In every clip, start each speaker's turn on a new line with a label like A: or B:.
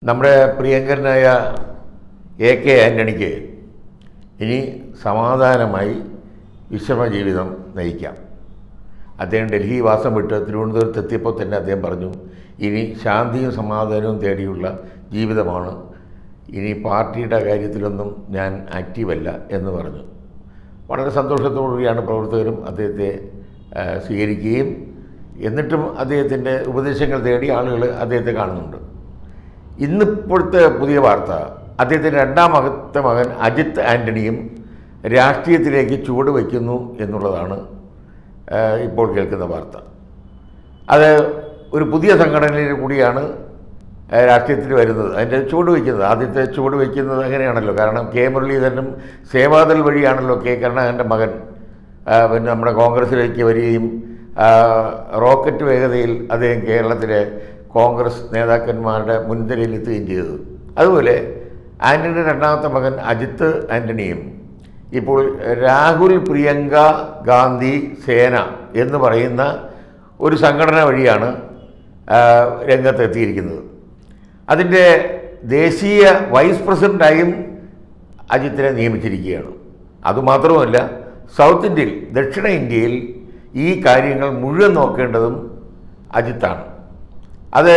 A: നമ്മുടെ പ്രിയങ്കരനായ A K ആൻ്റണിക്ക് ഇനി സമാധാനമായി വിശ്രമ ജീവിതം നയിക്കാം അദ്ദേഹം ഡൽഹി വാസം വിട്ട് തിരുവനന്തപുരത്ത് എത്തിയപ്പോൾ തന്നെ അദ്ദേഹം പറഞ്ഞു ഇനി ശാന്തിയും സമാധാനവും തേടിയുള്ള ജീവിതമാണ് ഇനി പാർട്ടിയുടെ കാര്യത്തിലൊന്നും ഞാൻ ആക്റ്റീവല്ല എന്ന് പറഞ്ഞു വളരെ സന്തോഷത്തോടുകൂടിയാണ് പ്രവർത്തകരും അദ്ദേഹത്തെ ആ, സ്വീകരിക്കുകയും എന്നിട്ടും അദ്ദേഹത്തിൻ്റെ ഉപദേശങ്ങൾ തേടി ആളുകൾ അദ്ദേഹത്തെ കാണുന്നുണ്ട് ഇന്നിപ്പോഴത്തെ പുതിയ വാർത്ത അദ്ദേഹത്തിൻ്റെ രണ്ടാമത്തെ മകൻ അജിത് ആൻ്റണിയും രാഷ്ട്രീയത്തിലേക്ക് ചുവട് വയ്ക്കുന്നു എന്നുള്ളതാണ് ആ, ഇപ്പോൾ കേൾക്കുന്ന വാർത്ത അത് ഒരു പുതിയ സംഘടനയിൽ കൂടിയാണ് ആ, രാഷ്ട്രീയത്തിൽ വരുന്നത് അതിൻ്റെ ചുവട് വയ്ക്കുന്നത് ആദ്യത്തെ ചുവട് വയ്ക്കുന്നത് അങ്ങനെയാണല്ലോ കാരണം കെ മുരളീധരനും സേവാദൾ വഴിയാണല്ലോ കെ കരുണാകരൻ്റെ മകൻ ആ, പിന്നെ നമ്മുടെ കോൺഗ്രസ്സിലേക്ക് വരികയും ആ, റോക്കറ്റ് വേഗതയിൽ അദ്ദേഹം കേരളത്തിലെ കോൺഗ്രസ് നേതാക്കന്മാരുടെ മുൻനിരയിൽ എത്തുകയും ചെയ്തത് അതുപോലെ ആൻ്റണിയുടെ രണ്ടാമത്തെ മകൻ അജിത്ത് ആൻ്റണിയും ഇപ്പോൾ രാഹുൽ പ്രിയങ്ക ഗാന്ധി സേന എന്ന് പറയുന്ന ഒരു സംഘടന വഴിയാണ് ആ, രംഗത്തെത്തിയിരിക്കുന്നത് അതിൻ്റെ ദേശീയ വൈസ് പ്രസിഡൻ്റായും അജിത്തിനെ നിയമിച്ചിരിക്കുകയാണ് അതുമാത്രമല്ല സൗത്ത് ഇന്ത്യയിൽ ദക്ഷിണ ഇന്ത്യയിൽ ഈ കാര്യങ്ങൾ മുഴുവൻ നോക്കേണ്ടതും അജിത്താണ് അത്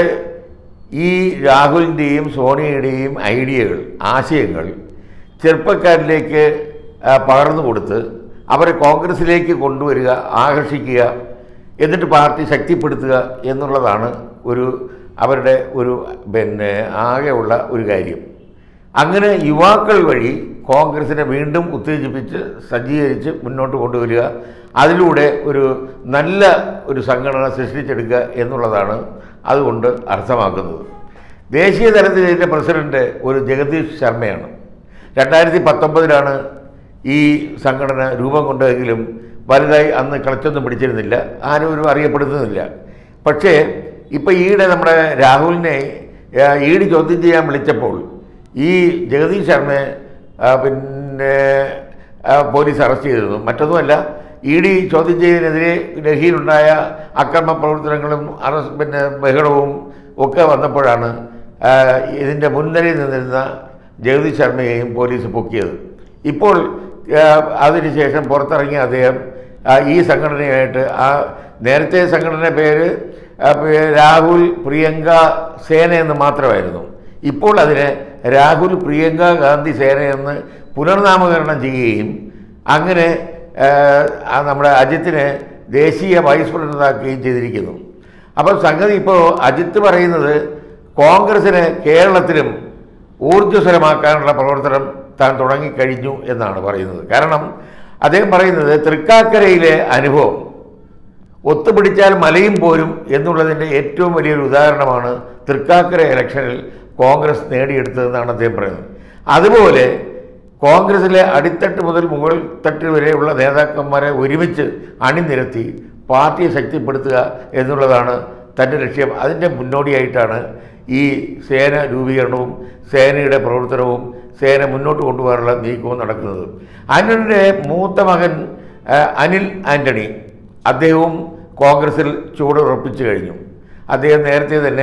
A: ഈ രാഹുലിൻ്റെയും സോണിയയുടെയും ഐഡിയകൾ ആശയങ്ങൾ ചെറുപ്പക്കാരിലേക്ക് ആ, പകർന്നു കൊടുത്ത് അവരെ കോൺഗ്രസിലേക്ക് കൊണ്ടുവരിക ആകർഷിക്കുക എന്നിട്ട് പാർട്ടി ശക്തിപ്പെടുത്തുക എന്നുള്ളതാണ് ഒരു അവരുടെ ഒരു പിന്നെ ആകെയുള്ള ഒരു കാര്യം അങ്ങനെ യുവാക്കൾ വഴി കോൺഗ്രസിനെ വീണ്ടും ഉത്തേജിപ്പിച്ച് സജ്ജീകരിച്ച് മുന്നോട്ട് കൊണ്ടുവരിക അതിലൂടെ ഒരു നല്ല ഒരു സംഘടന സൃഷ്ടിച്ചെടുക്കുക എന്നുള്ളതാണ് അതുകൊണ്ട് അർത്ഥമാക്കുന്നത് ദേശീയ തലത്തിൽ ഇതിൻ്റെ പ്രസിഡന്റ് ഒരു ജഗദീഷ് ശർമ്മയാണ് രണ്ടായിരത്തി പത്തൊമ്പതിലാണ് ഈ സംഘടന രൂപം കൊണ്ടതെങ്കിലും വലുതായി അന്ന് കളച്ചൊന്നും പിടിച്ചിരുന്നില്ല ആരും ഒരു അറിയപ്പെടുന്നതില്ല പക്ഷേ ഇപ്പോൾ ഈയിടെ നമ്മുടെ രാഹുലിനെ ആ, ഈട് ചോദ്യം ചെയ്യാൻ വിളിച്ചപ്പോൾ ഈ ജഗദീഷ് ശർമ്മയെ ആ, പിന്നെ ആ, പോലീസ് അറസ്റ്റ് ചെയ്തിരുന്നു മറ്റൊന്നുമല്ല ഇ ഡി ചോദ്യം ചെയ്തതിനെതിരെ ഡൽഹിയിലുണ്ടായ അക്രമ പ്രവർത്തനങ്ങളും അറസ്റ്റ് പിന്നെ ബഹളവും ഒക്കെ വന്നപ്പോഴാണ് ആ, ഇതിൻ്റെ മുൻനിരയിൽ നിന്നിരുന്ന ജഗദീഷ് ശർമ്മയെയും പോലീസ് പൊക്കിയത് ഇപ്പോൾ ആ, അതിനുശേഷം പുറത്തിറങ്ങിയ അദ്ദേഹം ആ, ഈ സംഘടനയായിട്ട് ആ നേരത്തെ സംഘടന പേര് ആ, പേ- രാഹുൽ പ്രിയങ്ക സേന എന്ന് മാത്രമായിരുന്നു ഇപ്പോൾ അതിനെ രാഹുൽ പ്രിയങ്ക ഗാന്ധി സേന എന്ന് പുനർനാമകരണം ചെയ്യുകയും അങ്ങനെ ആ, ആ നമ്മുടെ അജിത്തിനെ ദേശീയ വൈസ് പ്രസിഡന്റാക്കുകയും ചെയ്തിരിക്കുന്നു അപ്പോൾ സംഗതി ഇപ്പോൾ അജിത്ത് പറയുന്നത് കോൺഗ്രസിനെ കേരളത്തിലും ഊർജ്ജസ്വലമാക്കാനുള്ള പ്രവർത്തനം താൻ തുടങ്ങിക്കഴിഞ്ഞു എന്നാണ് പറയുന്നത് കാരണം അദ്ദേഹം പറയുന്നത് തൃക്കാക്കരയിലെ അനുഭവം ഒത്തുപിടിച്ചാൽ മലയും പോരും എന്നുള്ളതിൻ്റെ ഏറ്റവും വലിയൊരു ഉദാഹരണമാണ് തൃക്കാക്കര ഇലക്ഷനിൽ കോൺഗ്രസ് നേടിയെടുത്തതെന്നാണ് അദ്ദേഹം പറയുന്നത് അതുപോലെ കോൺഗ്രസിലെ അടിത്തട്ട് മുതൽ മുകൾ തട്ട് വരെയുള്ള നേതാക്കന്മാരെ ഒരുമിച്ച് അണിനിരത്തി പാർട്ടിയെ ശക്തിപ്പെടുത്തുക എന്നുള്ളതാണ് തൻ്റെ ലക്ഷ്യം അതിൻ്റെ മുന്നോടിയായിട്ടാണ് ഈ സേന രൂപീകരണവും സേനയുടെ പ്രവർത്തനവും സേന മുന്നോട്ട് കൊണ്ടുപോകാനുള്ള നീക്കവും നടക്കുന്നത് ആന്റണിയുടെ മൂത്ത മകൻ ആ, അനിൽ ആന്റണി അദ്ദേഹവും കോൺഗ്രസിൽ ചുവടുറപ്പിച്ചു കഴിഞ്ഞു അദ്ദേഹം നേരത്തെ തന്നെ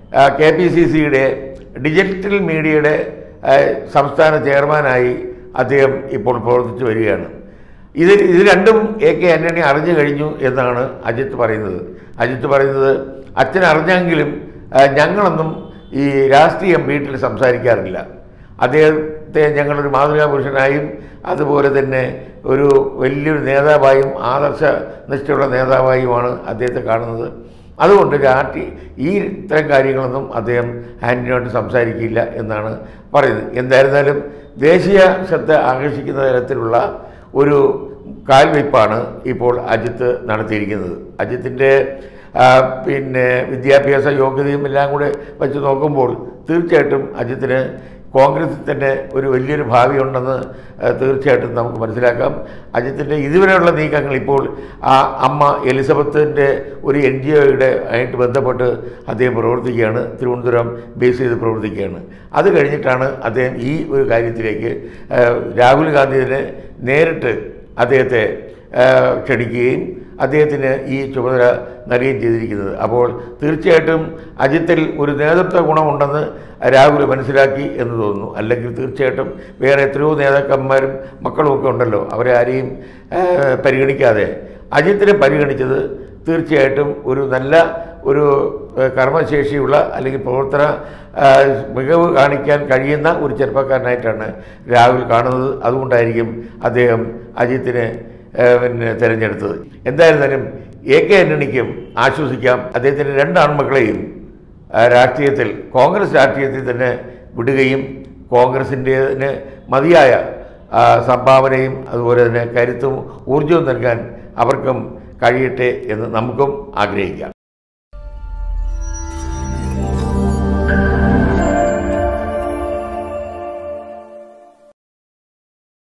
A: കെ പി സി സിയുടെ ഡിജിറ്റൽ മീഡിയയുടെ ആ, സംസ്ഥാന ചെയർമാനായി അദ്ദേഹം ഇപ്പോൾ പ്രവർത്തിച്ചു വരികയാണ് ഇത് ഇത് രണ്ടും എ കെ ആൻ്റണി അറിഞ്ഞു കഴിഞ്ഞു എന്നാണ് അജിത്ത് പറയുന്നത് അജിത്ത് പറയുന്നത് അച്ഛൻ അറിഞ്ഞെങ്കിലും ആ, ഞങ്ങളൊന്നും ഈ രാഷ്ട്രീയം വീട്ടിൽ സംസാരിക്കാറില്ല അദ്ദേഹത്തെ ഞങ്ങളൊരു മാതൃകാ പുരുഷനായും അതുപോലെ തന്നെ ഒരു വലിയൊരു നേതാവായും ആദർശ നിഷ്ഠയുള്ള നേതാവായുമാണ് അദ്ദേഹത്തെ കാണുന്നത് അതുകൊണ്ട് രാഷ്ട്രീയ ഈ ഇത്തരം കാര്യങ്ങളൊന്നും അദ്ദേഹം ആൻ്റണിയോട് സംസാരിക്കില്ല എന്നാണ് പറയുന്നത് എന്തായിരുന്നാലും ദേശീയ ശ്രദ്ധ ആകർഷിക്കുന്ന തരത്തിലുള്ള ഒരു കാൽവയ്പ്പാണ് ഇപ്പോൾ അജിത്ത് നടത്തിയിരിക്കുന്നത് അജിത്തിൻ്റെ ആ, പിന്നെ വിദ്യാഭ്യാസ യോഗ്യതയും എല്ലാം കൂടെ വെച്ച് നോക്കുമ്പോൾ തീർച്ചയായിട്ടും അജിത്തിന് കോൺഗ്രസിൽ തന്നെ ഒരു വലിയൊരു ഭാവിയുണ്ടെന്ന് ആ, തീർച്ചയായിട്ടും നമുക്ക് മനസ്സിലാക്കാം അജിത്തിൻ്റെ ഇതുവരെയുള്ള നീക്കങ്ങൾ ഇപ്പോൾ ആ അമ്മ എലിസബത്തിൻ്റെ ഒരു എൻ ജി ഒയുടെ ആയിട്ട് ബന്ധപ്പെട്ട് അദ്ദേഹം പ്രവർത്തിക്കുകയാണ് തിരുവനന്തപുരം ബേസ് ചെയ്ത് പ്രവർത്തിക്കുകയാണ് അത് കഴിഞ്ഞിട്ടാണ് അദ്ദേഹം ഈ ഒരു കാര്യത്തിലേക്ക് ആ, രാഹുൽ ഗാന്ധിയെ നേരിട്ട് അദ്ദേഹത്തെ ആ, ക്ഷണിക്കുകയും അദ്ദേഹത്തിന് ഈ ചുമതല നൽകുകയും ചെയ്തിരിക്കുന്നത് അപ്പോൾ തീർച്ചയായിട്ടും അജിത്തിൽ ഒരു നേതൃത്വ ഗുണമുണ്ടെന്ന് രാഹുൽ മനസ്സിലാക്കി എന്ന് തോന്നുന്നു അല്ലെങ്കിൽ തീർച്ചയായിട്ടും വേറെ എത്രയോ നേതാക്കന്മാരും മക്കളുമൊക്കെ ഉണ്ടല്ലോ അവരെ ആരെയും ആ, പരിഗണിക്കാതെ അജിത്തിനെ പരിഗണിച്ചത് തീർച്ചയായിട്ടും ഒരു നല്ല ഒരു ഏഹ്, കർമ്മശേഷിയുള്ള അല്ലെങ്കിൽ പ്രവർത്തന ആ, മികവ് കാണിക്കാൻ കഴിയുന്ന ഒരു ചെറുപ്പക്കാരനായിട്ടാണ് രാഹുൽ കാണുന്നത് അതുകൊണ്ടായിരിക്കും അദ്ദേഹം അജിത്തിനെ ഏഹ്, പിന്നെ തിരഞ്ഞെടുത്തത് എന്തായിരുന്നാലും എ കെ ആൻ്റണിക്കും ആശ്വസിക്കാം അദ്ദേഹത്തിൻ്റെ രണ്ട് ആൺമക്കളെയും ആ, രാഷ്ട്രീയത്തിൽ കോൺഗ്രസ് രാഷ്ട്രീയത്തിൽ തന്നെ വിടുകയും കോൺഗ്രസിൻ്റെ മതിയായ ആ, സംഭാവനയും അതുപോലെ തന്നെ കരുത്തും ഊർജവും നൽകാൻ അവർക്കും കഴിയട്ടെ എന്ന് നമുക്കും ആഗ്രഹിക്കാം